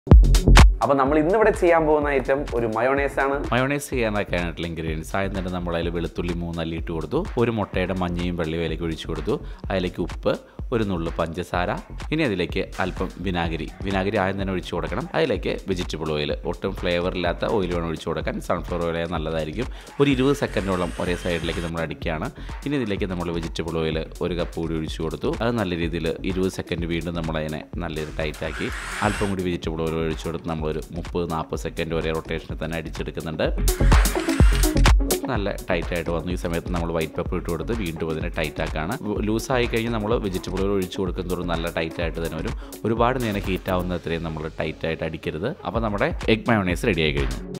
അപ്പോൾ നമ്മൾ ഇന്നിവിടെ ചെയ്യാൻ പോകുന്ന ഐറ്റം ഒരു മയോണൈസ് ആണ് മയോണൈസ് ചെയ്യാനായിട്ടുള്ള ഇൻഗ്രീഡിയൻസ് ആദ്യം തന്നെ നമ്മൾ അതിൽ വെളുത്തുള്ളി മൂന്നല്ലി ഇട്ട് കൊടുത്തു ഒരു മുട്ടയുടെ മഞ്ഞയും വെള്ളയും അതിലേക്ക് ഒഴിച്ചു കൊടുത്തു അതിലേക്ക് ഉപ്പ് ഒരു നുള്ളു പഞ്ചസാര ഇനി അതിലേക്ക് അല്പം വിനാഗിരി വിനാഗിരി ആദ്യം തന്നെ ഒഴിച്ചു കൊടുക്കണം അതിലേക്ക് വെജിറ്റബിൾ ഓയിൽ ഒട്ടും ഫ്ലേവർ ഇല്ലാത്ത ഓയിൽ വേണം ഒഴിച്ചു കൊടുക്കാൻ സൺഫ്ലവർ ഓയിൽ നല്ലതായിരിക്കും ഒരു ഇരുപത് സെക്കൻഡോളം ഒരേ സൈഡിലേക്ക് നമ്മൾ അടിക്കുകയാണ് ഇനി ഇതിലേക്ക് നമ്മൾ വെജിറ്റബിൾ ഓയിൽ ഒരു കപ്പ് കൂടി ഒഴിച്ചു കൊടുത്തു അത് നല്ല രീതിയിൽ ഇരുപത് സെക്കൻഡ് വീണ്ടും നമ്മൾ അതിനെ നല്ലൊരു ടൈറ്റാക്കി അല്പം കൂടി വെജിറ്റബിൾ ഓയിൽ ഒഴിച്ചു കൊടുത്ത് നമ്മളൊരു മുപ്പത് നാൽപ്പത് സെക്കൻഡ് വരെ റൊട്ടേഷനിൽ തന്നെ അടിച്ചെടുക്കുന്നുണ്ട് നല്ല ടൈറ്റ് ആയിട്ട് വന്നു ഈ സമയത്ത് നമ്മൾ വൈറ്റ് പെപ്പർ ഇട്ട് കൊടുത്ത് വീണ്ടും അതിനെ ടൈറ്റ് ആക്കാണ് ലൂസായി കഴിഞ്ഞ് നമ്മൾ വെജിറ്റബിൾ ഓയിൽ ഒഴിച്ചു കൊടുക്കുന്നതോറും നല്ല ടൈറ്റ് ആയിട്ട് തന്നെ വരും ഒരുപാട് നേരം ഹീറ്റ് ആവുന്ന അത്രയും നമ്മൾ ടൈറ്റ് ആയിട്ട് അടിക്കരുത് അപ്പോൾ നമ്മുടെ എഗ് മയോണൈസ് റെഡി ആയി കഴിഞ്ഞു